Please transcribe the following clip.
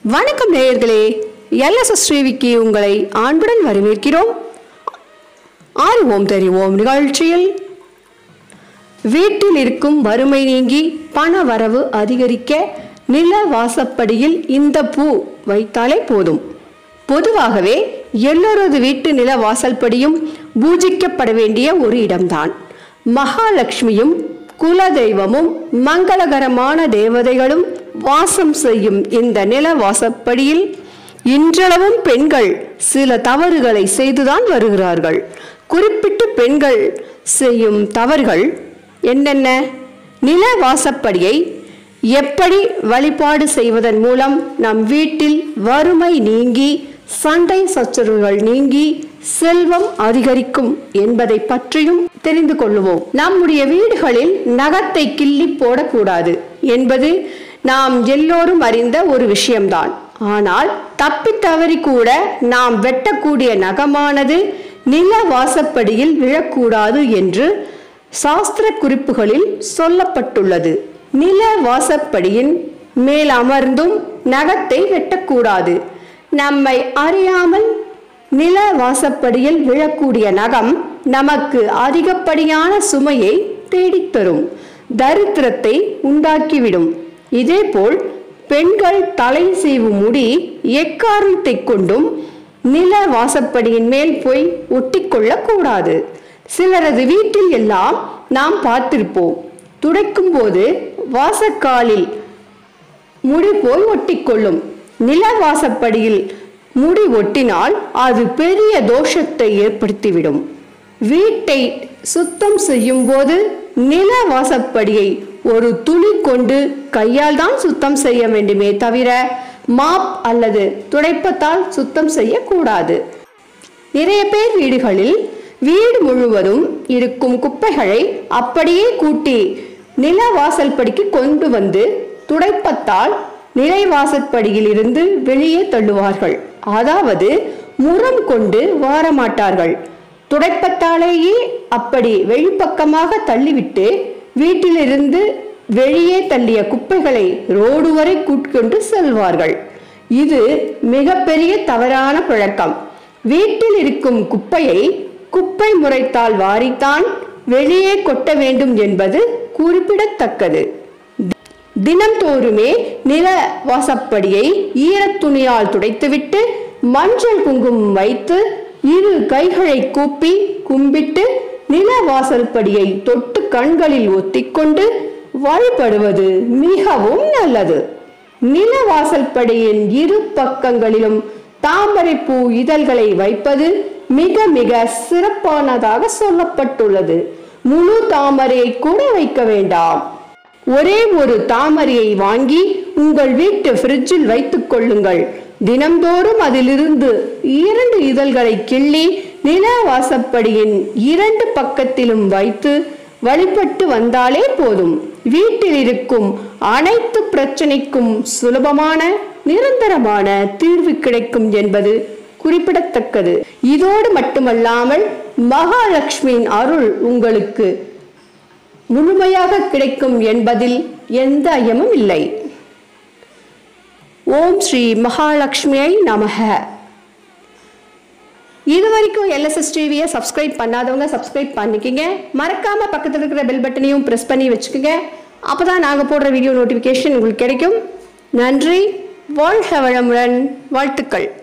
வணக்கம் நேயர்களே எல்எஸ்எஸ் ஸ்ரீவிக்கு உங்களை அன்புடன் வரவேற்கிறோம் அறிவோம் தெரிவோம் நிகழ்ச்சியில் வீட்டில் இருக்கும் வறுமை நீங்கி பண வரவு அதிகரிக்க நில வாசப்படியில் இந்த பூ வைத்தாலே போதும் பொதுவாகவே எல்லோரது வீட்டு நில வாசல்படியும் பூஜிக்கப்பட வேண்டிய ஒரு இடம்தான் மகாலட்சுமியும் குலதெய்வமும் மங்களகரமான தேவதைகளும் வாசம் செய்யும் இந்த நில வாசப்படியில் இன்றளவும் பெண்கள் சில தவறுகளை செய்துதான் வருகிறார்கள் குறிப்பிட்டு பெண்கள் செய்யும் தவறுகள் என்னென்ன நில வாசப்படியை எப்படி வழிபாடு செய்வதன் மூலம் நம் வீட்டில் வறுமை நீங்கி சண்டை சச்சரவுகள் நீங்கி செல்வம் அதிகரிக்கும் என்பதை பற்றியும் தெரிந்து கொள்ளுவோம் நம்முடைய வீடுகளில் நகத்தை கிள்ளி போடக்கூடாது என்பது நாம் எல்லோரும் அறிந்த ஒரு விஷயம்தான் ஆனால் தப்பி தவறி கூட நாம் வெட்டக்கூடிய நகமானது நில வாசப்படியில் விழக்கூடாது என்று சாஸ்திர குறிப்புகளில் சொல்லப்பட்டுள்ளது நில வாசப்படியின் மேல் அமர்ந்தும் நகத்தை வெட்டக்கூடாது நம்மை அறியாமல் நில வாசப்படியில் விழக்கூடிய நகம் நமக்கு அதிகப்படியான சுமையை தேடித்தரும் தரித்திரத்தை உண்டாக்கிவிடும் இதேபோல் பெண்கள் தலை செய்வும் முடி எக்காரணத்தை கொண்டும் நில வாசப்படியின் மேல் போய் ஒட்டிக்கொள்ளக் கூடாது சிலரது வீட்டில் எல்லாம் நாம் பார்த்திருப்போம் துடைக்கும் போது வாசக்காலில் முடி போய் ஒட்டிக்கொள்ளும் நில வாசப்படியில் முடி ஒட்டினால் அது பெரிய தோஷத்தை ஏற்படுத்திவிடும் வீட்டை சுத்தம் செய்யும் போது நில வாசப்படியை ஒரு துளி கொண்டு கையால் தான் சுத்தம் செய்ய வேண்டுமே தவிர மாப் அல்லது துடைப்பத்தால் சுத்தம் செய்யக்கூடாது நிறைய பேர் வீடுகளில் வீடு முழுவதும் இருக்கும் குப்பைகளை அப்படியே கூட்டி நில வாசல்படிக்கு கொண்டு வந்து துடைப்பத்தால் நிலைவாசற்படியில் இருந்து வெளியே தள்ளுவார்கள் அதாவது முறம் கொண்டு வாரமாட்டார்கள் துடைப்பத்தாலேயே அப்படி வெளிப்பக்கமாக தள்ளிவிட்டு வீட்டிலிருந்து வெளியே தள்ளிய குப்பைகளை ரோடு வரை கூட்கொண்டு செல்வார்கள் இது மிகப்பெரிய தவறான பழக்கம் வீட்டில் இருக்கும் குப்பையை குப்பை முறைத்தால் வாரித்தான் வெளியே கொட்ட வேண்டும் என்பது குறிப்பிடத்தக்கது தினம்தோறுமே நில வாசப்படியை ஈரத்துணியால் துடைத்துவிட்டு மஞ்சள் குங்குமம் வைத்து இரு கைகளை கூப்பி கும்பிட்டு நில வாசல்படியை தொட்டு கண்களில் ஒத்திக்கொண்டு வழிபடுவது மிகவும் நல்லது நில வாசல்படியின் இரு பக்கங்களிலும் தாமரை பூ இதழ்களை வைப்பது மிக மிக சிறப்பானதாக சொல்லப்பட்டுள்ளது முழு தாமரையை கூட வைக்க வேண்டாம் ஒரே ஒரு தாமரையை வாங்கி உங்கள் வீட்டு ஃப்ரிட்ஜில் வைத்துக் கொள்ளுங்கள் தினம்தோறும் அதிலிருந்து இரண்டு இதழ்களை கிள்ளி நில வாசப்படியின் இரண்டு பக்கத்திலும் வைத்து வழிபட்டு வந்தாலே போதும் வீட்டில் இருக்கும் அனைத்து பிரச்சனைக்கும் சுலபமான நிரந்தரமான தீர்வு கிடைக்கும் என்பது குறிப்பிடத்தக்கது இதோடு மட்டுமல்லாமல் மகாலட்சுமியின் அருள் உங்களுக்கு முழுமையாக கிடைக்கும் என்பதில் எந்த ஐயமும் இல்லை ஓம் ஸ்ரீ மகாலட்சுமியை நமக இது வரைக்கும் எல்எஸ்எஸ் டிவியை சப்ஸ்கிரைப் பண்ணாதவங்க சப்ஸ்கிரைப் பண்ணிக்கங்க மறக்காம பக்கத்தில் இருக்கிற பெல் பட்டனையும் ப்ரெஸ் பண்ணி வச்சுக்கோங்க அப்பதான் நாங்கள் போடுற வீடியோ நோட்டிஃபிகேஷன் உங்களுக்கு கிடைக்கும் நன்றி வாழ்க வளமுடன் வாழ்த்துக்கள்